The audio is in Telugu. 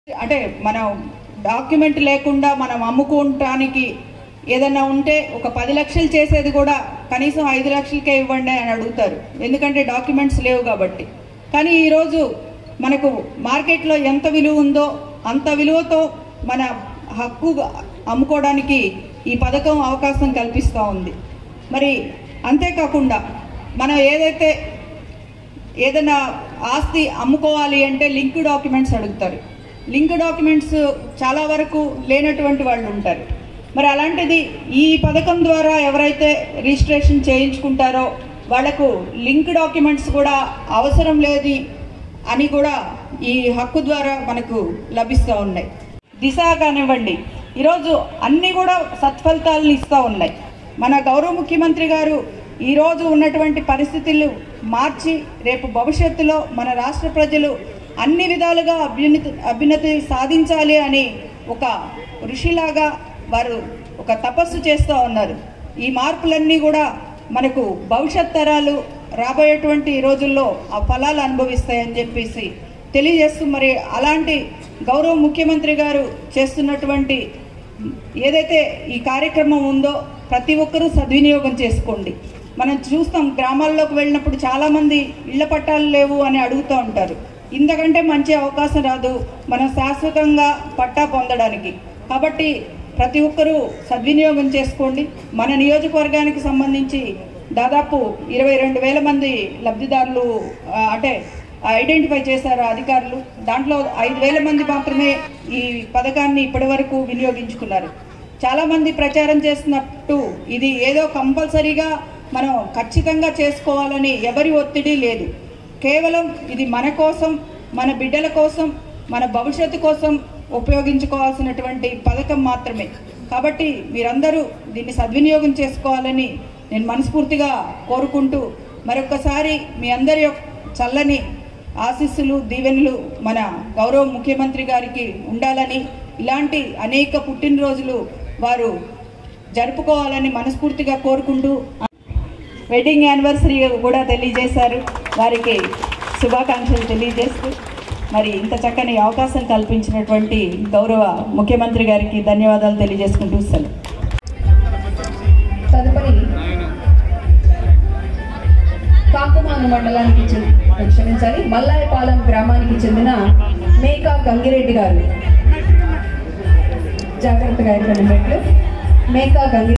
అంటే మనం డాక్యుమెంట్ లేకుండా మనం అమ్ముకోవటానికి ఏదన్నా ఉంటే ఒక పది లక్షలు చేసేది కూడా కనీసం ఐదు లక్షలకే ఇవ్వండి అని అడుగుతారు ఎందుకంటే డాక్యుమెంట్స్ లేవు కాబట్టి కానీ ఈరోజు మనకు మార్కెట్లో ఎంత విలువ ఉందో అంత విలువతో మన హక్కు అమ్ముకోవడానికి ఈ పథకం అవకాశం కల్పిస్తూ ఉంది మరి అంతేకాకుండా మనం ఏదైతే ఏదైనా ఆస్తి అమ్ముకోవాలి అంటే లింక్ డాక్యుమెంట్స్ అడుగుతారు లింక్ డాక్యుమెంట్స్ చాలా వరకు లేనటువంటి వాళ్ళు ఉంటారు మరి అలాంటిది ఈ పథకం ద్వారా ఎవరైతే రిజిస్ట్రేషన్ చేయించుకుంటారో వాళ్లకు లింక్ డాక్యుమెంట్స్ కూడా అవసరం లేదు అని కూడా ఈ హక్కు ద్వారా మనకు లభిస్తూ ఉన్నాయి దిశ కానివ్వండి ఈరోజు అన్నీ కూడా సత్ఫలితాలను ఇస్తూ ఉన్నాయి మన గౌరవ ముఖ్యమంత్రి గారు ఈరోజు ఉన్నటువంటి పరిస్థితులు మార్చి రేపు భవిష్యత్తులో మన రాష్ట్ర ప్రజలు అన్ని విధాలుగా అభ్యున్నతి అభ్యున్నతి సాధించాలి అని ఒక ఋషిలాగా వారు ఒక తపస్సు చేస్తూ ఉన్నారు ఈ మార్పులన్నీ కూడా మనకు భవిష్యత్ తరాలు రాబోయేటువంటి రోజుల్లో ఆ ఫలాలు అనుభవిస్తాయని చెప్పేసి తెలియజేస్తూ మరి అలాంటి గౌరవ ముఖ్యమంత్రి గారు చేస్తున్నటువంటి ఏదైతే ఈ కార్యక్రమం ఉందో ప్రతి ఒక్కరూ సద్వినియోగం చేసుకోండి మనం చూస్తాం గ్రామాల్లోకి వెళ్ళినప్పుడు చాలామంది ఇళ్ల పట్టాలు లేవు అని అడుగుతూ ఉంటారు ఇంతకంటే మంచి అవకాశం రాదు మనం శాశ్వతంగా పట్టా పొందడానికి కాబట్టి ప్రతి ఒక్కరూ సద్వినియోగం చేసుకోండి మన నియోజకవర్గానికి సంబంధించి దాదాపు ఇరవై రెండు వేల మంది లబ్ధిదారులు ఆ, అంటే ఐడెంటిఫై చేశారు అధికారులు దాంట్లో ఐదు వేల మంది మాత్రమే ఈ పథకాన్ని ఇప్పటివరకు వినియోగించుకున్నారు చాలామంది ప్రచారం చేస్తున్నట్టు ఇది ఏదో కంపల్సరీగా మనం ఖచ్చితంగా చేసుకోవాలని ఎవరి ఒత్తిడి లేదు కేవలం ఇది మన కోసం మన బిడ్డల కోసం మన భవిష్యత్తు కోసం ఉపయోగించుకోవాల్సినటువంటి పథకం మాత్రమే కాబట్టి మీరందరూ దీన్ని సద్వినియోగం చేసుకోవాలని నేను మనస్ఫూర్తిగా కోరుకుంటూ మరొకసారి మీ అందరి యొక్క చల్లని ఆశీస్సులు దీవెనలు మన గౌరవ ముఖ్యమంత్రి గారికి ఉండాలని ఇలాంటి అనేక పుట్టినరోజులు వారు జరుపుకోవాలని మనస్ఫూర్తిగా కోరుకుంటూ వెడ్డింగ్ యానివర్సరీ కూడా తెలియజేశారు వారికి శుభాకాంక్షలు తెలియజేస్తూ మరి ఇంత చక్కని అవకాశం కల్పించినటువంటి గౌరవ ముఖ్యమంత్రి గారికి ధన్యవాదాలు తెలియజేసుకుంటూ సెలవు తదుపరి కాకుమాను మండలానికి చెంది- క్షమించాలి మల్లాయపాలెం గ్రామానికి చెందిన మేకా గంగిరెడ్డి గారు జాగ్రత్తగా ఎక్కడి మెట్లు మేకా గంగి